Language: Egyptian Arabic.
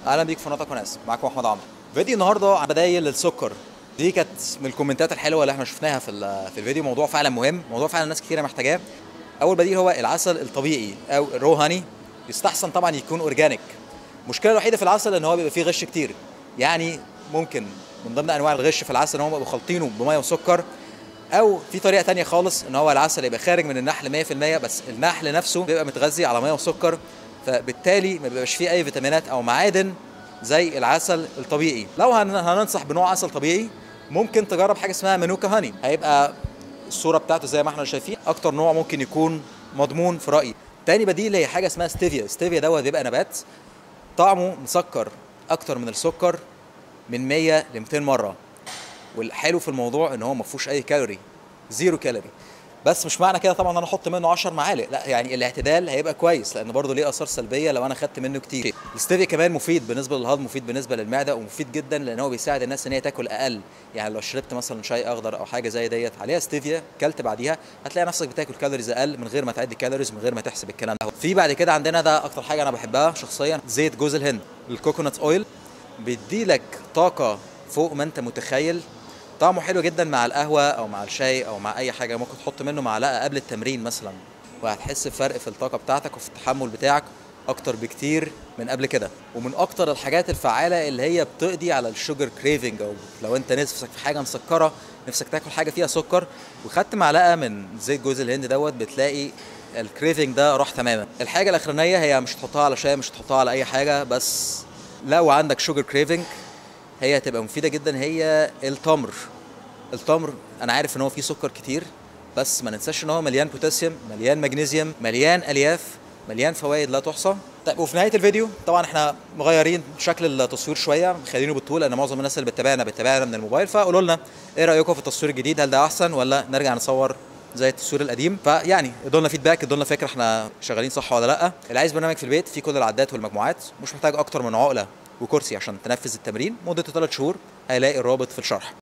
اهلا بيك في نطق وناس معاكم احمد عمرو فيديو النهارده عن بدايل السكر دي كانت من الكومنتات الحلوه اللي احنا شفناها في ال- في الفيديو موضوع فعلا مهم موضوع فعلا ناس كتيره محتاجاه اول بديل هو العسل الطبيعي او الرو هاني يستحسن طبعا يكون اورجانيك المشكله الوحيده في العسل ان هو بيبقى فيه غش كتير يعني ممكن من ضمن انواع الغش في العسل ان هم بيبقوا خالطينه بميه وسكر او في طريقه تانية خالص ان هو العسل يبقى خارج من النحل 100% بس النحل نفسه بيبقى متغذي على ميه وسكر فبالتالي ما بيبقاش فيه اي فيتامينات او معادن زي العسل الطبيعي لو هن- هننصح بنوع عسل طبيعي ممكن تجرب حاجه اسمها منوكا هاني هيبقى الصوره بتاعته زي ما احنا شايفين اكتر نوع ممكن يكون مضمون في رايي تاني بديل هي حاجه اسمها ستيفيا ستيفيا دوت بيبقى نبات طعمه مسكر اكتر من السكر من 100 ل 200 مره والحلو في الموضوع ان هو ما فيهوش اي كالوري زيرو كالوري بس مش معنى كده طبعا ان انا احط منه 10 معالق لا يعني الاعتدال هيبقى كويس لان برضه ليه اثار سلبيه لو انا خدت منه كتير الستيفيا كمان مفيد بالنسبه للهضم مفيد بالنسبه للمعده ومفيد جدا لان هو بيساعد الناس ان هي تاكل اقل يعني لو شربت مثلا شاي اخضر او حاجه زي ديت عليها ستيفيا كلت بعديها هتلاقي نفسك بتاكل كالوريز اقل من غير ما تعد كالوريز من غير ما تحسب الكلام ده في بعد كده عندنا ده اكتر حاجه انا بحبها شخصيا زيت جوز الهند الكوكونات اويل بيديلك طاقه فوق ما انت متخيل طعمه حلو جدا مع القهوه او مع الشاي او مع اي حاجه ممكن تحط منه معلقه قبل التمرين مثلا وهتحس بفرق في الطاقه بتاعتك وفي التحمل بتاعك اكتر بكتير من قبل كده ومن اكتر الحاجات الفعاله اللي هي بتقضي على الشوجر كريفنج او لو انت نفسك في حاجه مسكره نفسك تاكل حاجه فيها سكر وخدت معلقه من زيت جوز الهند دوت بتلاقي الكريفنج ده راح تماما الحاجه الاخرانيه هي مش تحطها على شاي مش تحطها على اي حاجه بس لو عندك شوجر كريفنج هي هتبقى مفيده جدا هي التمر التمر انا عارف ان هو فيه سكر كتير بس ما ننساش ان هو مليان بوتاسيوم مليان مغنيسيوم مليان الياف مليان فوائد لا تحصى طيب وفي نهايه الفيديو طبعا احنا مغيرين شكل التصوير شويه مخلينه بالطول لان معظم الناس اللي بتتابعنا بتتابعنا من الموبايل فقولوا لنا ايه رايكم في التصوير الجديد هل ده احسن ولا نرجع نصور زي التصوير القديم فيعني ادوا لنا فيدباك ادوا لنا فكره احنا شغالين صح ولا لا اللي عايز برنامج في البيت فيه كل العدات والمجموعات مش محتاج اكتر من عقله وكرسي عشان تنفذ التمرين مدته 3 شهور هيلاقي الرابط في الشرح